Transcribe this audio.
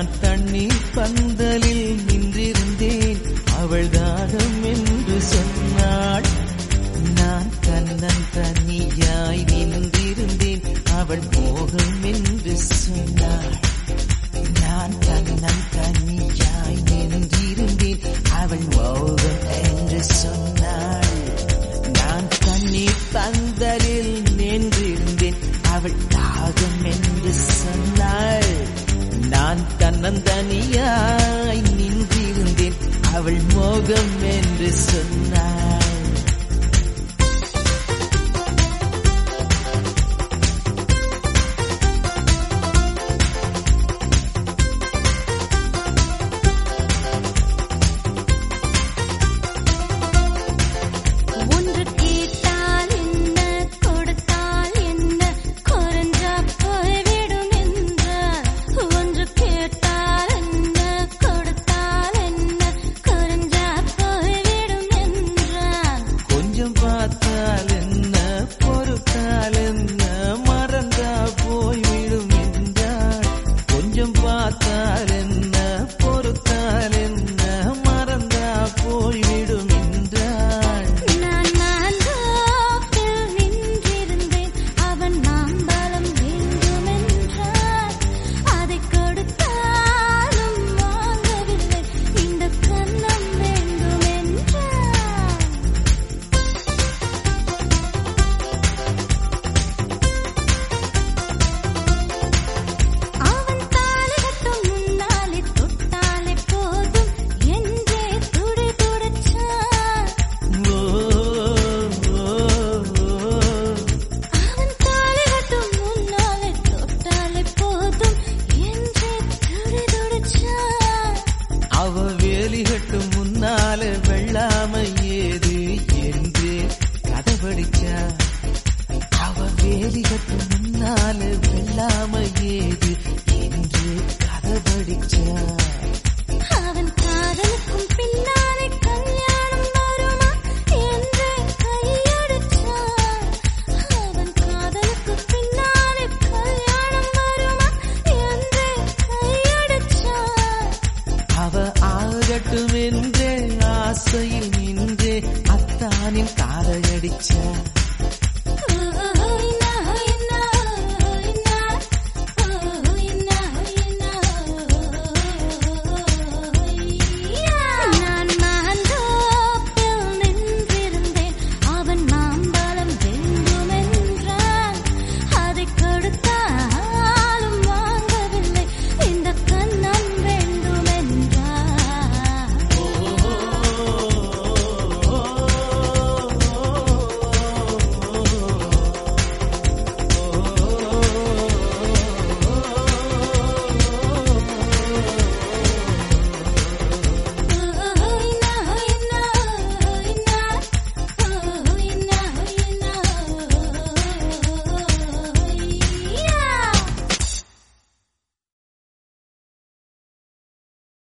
நான் தண்ணீர் பந்தலில் நின்றிருந்தேன் அவள் தாகம் என்று சொன்னாள் நான் தன்னன் தனியாய் நின்றிருந்தேன் அவள் மோகம் என்று சொன்னாள் நான் தன்னன் தனியாய் நின்றிருந்தேன் அவள் மோகம் என்று சொன்னாள் நான் தண்ணீர் பந்தலில் நின்றிருந்தேன் அவள் தாகம் என்று சொன்னாள் நான் தன்னந்தனியாய் நின்றிருந்தேன் அவள் மோகம் என்று சொன்னாள் ஒன்று கேட்டால் என்ன கொடுத்தால் என்ன குறைஞ்சா போய்விடும் என்றார் ஒன்று கேட்டால் என்ன கொடுத்தால் என்ன குறைஞ்சா போய்விடும் என்றார் கொஞ்சம் பார்த்தால் என்ன பொறுத்தால் என்ன மறந்தா போய்விடும் என்றாள் கொஞ்சம் பார்த்தால் என்ன பொறுத்தால் என்ன மறந்தா போய்விடும் என்றாள் நான் மாந்தோப்பில் நின்றிருந்தேன் அவன் மாம்பழம் வேண்டும் என்றார் அதை கொடுத்தாலும் வாங்கவில்லை இந்த கன்னம் வேண்டும் என்றார் அவன் தாலிகட்டும் முன்னாலே தொட்டாலே போதும் என்றே துடி துடிச்சான் ஓ, ஓ, ஓ. அவன் தாலிகட்டும் முன்னாலே தொட்டாலே போதும் என்றே துடி துடிச்சான் அவ வேலி கட்டும் முன்னால வெள்ளாமை ஏது என்று கதை படிச்சா அவ வேலி கட்டும் முன்னால வெள்ளாமை ஏது என்று கதை படிச்சா